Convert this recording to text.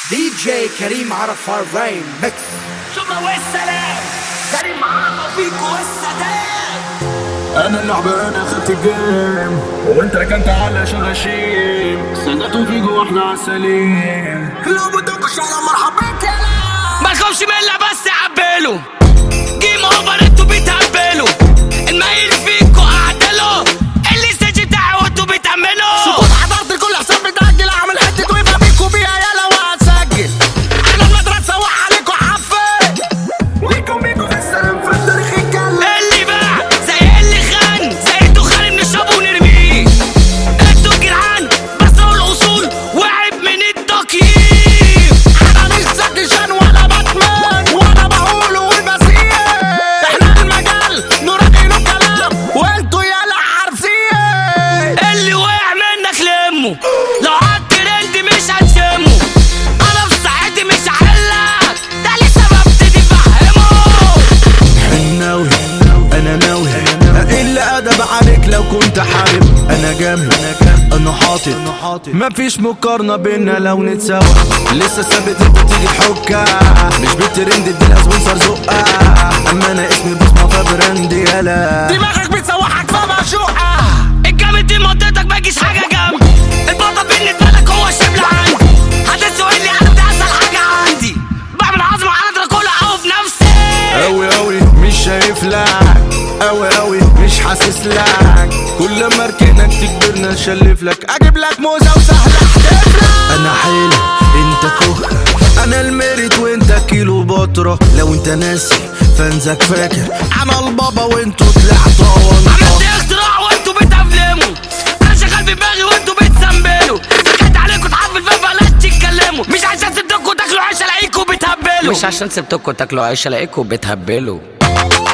دي جي كريم عرفة رين ميكس شكرا والسلام كريم عرفة فيكو والسلام انا اللعبة انا خدت الجيم وانت ركنت على شغشيم سنته فيكو واحنا عسلين لو بدكش على مرحبا كلام ما تخافش من اللعبة بس عبله جيم اوفر انتوا بتهبلوا المايل فيكوا اعدلوا اللي ستيج بتاعي وانتوا بتأمنوا سكوت حضرت كل حساب بتأجل اعمل حتة ويبقى بيكو بيها يلا وهتسجل انا المدرسة وعليكوا حفل ويكم بيكو في السلام في التاريخ يتكلم اللي باع زي اللي خان زي الدخان بنشربه ونرميه انتوا جدعان بس هو الاصول وعيب من التقييم انا مش زكي شان ولا باتمان وانا بقوله وبسيء احنا المجال نراقي له كلام وانتوا يالا عارفين اللي وقع منك لمه لو عالترند مش هتشمه انا في ساعتي مش هحلك ده لسه ببتدي افهمه ناوي انا ناوي الا ادب عليك لو كنت حابب انا جامد انا حاطط مفيش مقارنة بينا لو نتساوى لسه ثابت انت تيجي تحكها مش بترند ادي سبونسر زقة اما انا اسمي بصمة فبراند يالا دماغك بتسوحك فمشوقة الجامد دي منطقتك ما يجيش حاجه جنبي البطل بالنسبه لك هو الشبل عندي هتسوق لي انا ده اسهل حاجه عندي بعمل عظمه على دراكولا او في نفسي اوي اوي مش شايف لك اوي اوي مش حاسس لك كل ما اركنك تكبرنا نشلف لك اجيب لك موزة وسهلة احدف لك انا حيلة انت كوكا انا الميريت وانت كيلو بطرة لو انت ناسي فانزك فاكر انا البابا وانتوا طلعتوا عملت ونطة اختراع وانتوا بتفلموا انا شغال في دماغي وانتوا بتسمبلوا سكت عليكم اتحفل فبلاش تتكلموا مش عشان سبتكوا تاكلوا عيش الاقيكوا بتهبلوا مش عشان سبتكوا تاكلوا عيش الاقيكوا بتهبلوا